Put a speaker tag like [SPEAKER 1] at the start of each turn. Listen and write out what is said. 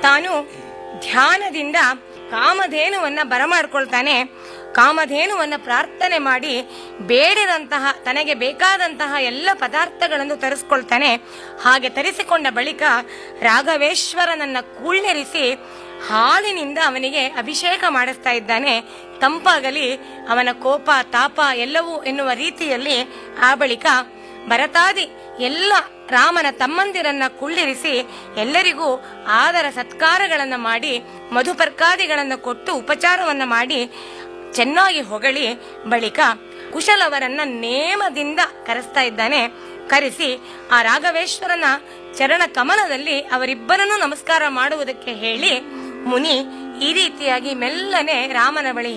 [SPEAKER 1] ತಾನು ಧ್ಯಾನದಿಂದ ಕಾಮಧೇನುವನ್ನ ಬರಮಾಡ್ಕೊಳ್ತಾನೆ ಕಾಮಧೇನುವನ್ನ ಪ್ರಾರ್ಥನೆ ಮಾಡಿ ಬೇಡಿದಂತಹ ತನಗೆ ಬೇಕಾದಂತಹ ಎಲ್ಲ ಪದಾರ್ಥಗಳನ್ನು ತರಿಸ್ಕೊಳ್ತಾನೆ ಹಾಗೆ ತರಿಸಿಕೊಂಡ ಬಳಿಕ ರಾಘವೇಶ್ವರನನ್ನ ಕುಳ್ಳೆರಿಸಿ ಹಾಲಿನಿಂದ ಅವನಿಗೆ ಅಭಿಷೇಕ ಮಾಡಿಸ್ತಾ ಇದ್ದಾನೆ ತಂಪಾಗಲಿ ಅವನ ಕೋಪ ತಾಪ ಎಲ್ಲವೂ ಎನ್ನುವ ರೀತಿಯಲ್ಲಿ ಆ ಬಳಿಕ ಭರತಾದಿ ಎಲ್ಲ ರಾಮನ ತಮ್ಮಂದಿರನ್ನ ಕುಳ್ಳಿರಿಸಿ ಎಲ್ಲರಿಗೂ ಆದರ ಸತ್ಕಾರಗಳನ್ನ ಮಾಡಿ ಮಧುಪರ್ಕಾದಿಗಳನ್ನ ಕೊಟ್ಟು ಉಪಚಾರವನ್ನ ಮಾಡಿ ಚೆನ್ನಾಗಿ ಹೊಗಳಿ ಬಳಿಕ ಕುಶಲವರನ್ನ ನೇಮದಿಂದ ಕರೆಸ್ತಾ ಇದ್ದಾನೆ ಕರೆಸಿ ಆ ರಾಘವೇಶ್ವರನ ಚರಣ ಕಮಲದಲ್ಲಿ ಅವರಿಬ್ಬರನ್ನು ನಮಸ್ಕಾರ ಮಾಡುವುದಕ್ಕೆ ಹೇಳಿ ಮುನಿ ಈ ರೀತಿಯಾಗಿ ಮೆಲ್ಲನೆ ರಾಮನ ಬಳಿ